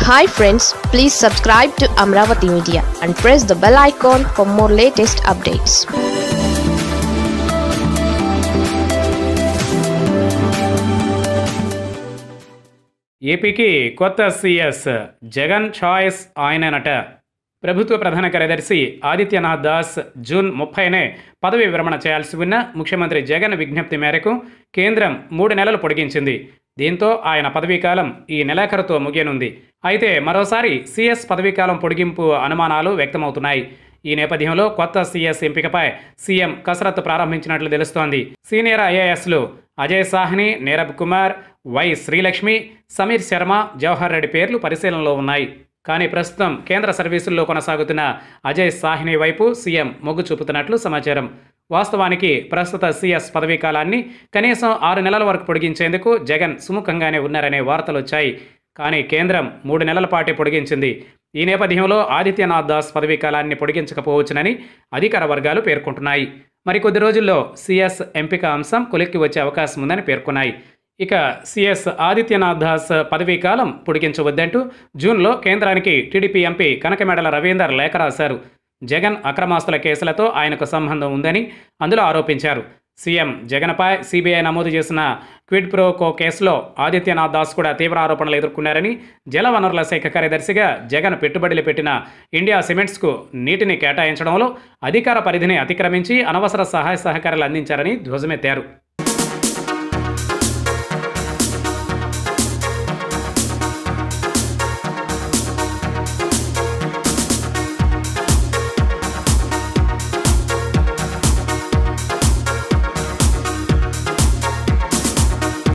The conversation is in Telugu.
hi friends please subscribe to Amaravati media and press the bell icon for more latest updates ఏపీకి కొత్త సీఎస్ జగన్ చాయిస్ ఆయననట ప్రభుత్వ ప్రధాన కార్యదర్శి ఆదిత్యనాథ్ దాస్ జూన్ ముప్పైనే పదవి విరమణ చేయాల్సి ఉన్న ముఖ్యమంత్రి జగన్ విజ్ఞప్తి మేరకు కేంద్రం మూడు నెలలు పొడిగించింది దీంతో ఆయన పదవీకాలం ఈ నెలాఖరుతో ముగియనుంది అయితే మరోసారి సీఎస్ పదవీకాలం పొడిగింపు అనుమానాలు వ్యక్తమవుతున్నాయి ఈ నేపథ్యంలో కొత్త సీఎస్ ఎంపికపై సీఎం కసరత్తు ప్రారంభించినట్లు తెలుస్తోంది సీనియర్ ఐఏఎస్లు అజయ్ సాహ్ని నీరబ్ కుమార్ వై శ్రీలక్ష్మి సమీర్ శర్మ జవహర్ రెడ్డి పేర్లు పరిశీలనలో ఉన్నాయి కానీ ప్రస్తుతం కేంద్ర సర్వీసుల్లో కొనసాగుతున్న అజయ్ సాహ్ని వైపు సీఎం మొగ్గు చూపుతున్నట్లు సమాచారం వాస్తవానికి ప్రస్తుత సీఎస్ పదవీ కాలాన్ని కనీసం ఆరు నెలల వరకు పొడిగించేందుకు జగన్ సుముఖంగానే ఉన్నారనే వార్తలు వచ్చాయి కానీ కేంద్రం మూడు నెలల పాటే పొడిగించింది ఈ నేపథ్యంలో ఆదిత్యనాథ్ దాస్ పదవీ కాలాన్ని పొడిగించకపోవచ్చునని అధికార వర్గాలు పేర్కొంటున్నాయి మరికొద్ది రోజుల్లో సీఎస్ ఎంపిక అంశం కొలిక్కి వచ్చే అవకాశం ఉందని పేర్కొన్నాయి ఇక సిఎస్ ఆదిత్యనాథ్ దాస్ పదవీ కాలం పొడిగించవద్దంటూ జూన్లో కేంద్రానికి టీడీపీ ఎంపీ కనకమెడల రవీందర్ లేఖ రాశారు జగన్ అక్రమాస్తుల కేసులతో ఆయనకు సంబంధం ఉందని అందులో ఆరోపించారు సీఎం జగన్పై సిబిఐ నమోదు చేసిన క్విడ్ ప్రో కో కేసులో ఆదిత్యనాథ్ దాస్ కూడా తీవ్ర ఆరోపణలు ఎదుర్కొన్నారని జలవనరుల శాఖ కార్యదర్శిగా జగన్ పెట్టుబడులు పెట్టిన ఇండియా సిమెంట్స్కు నీటిని కేటాయించడంలో అధికార పరిధిని అతిక్రమించి అనవసర సహాయ సహకారాలు అందించారని ధ్వజమెత్తారు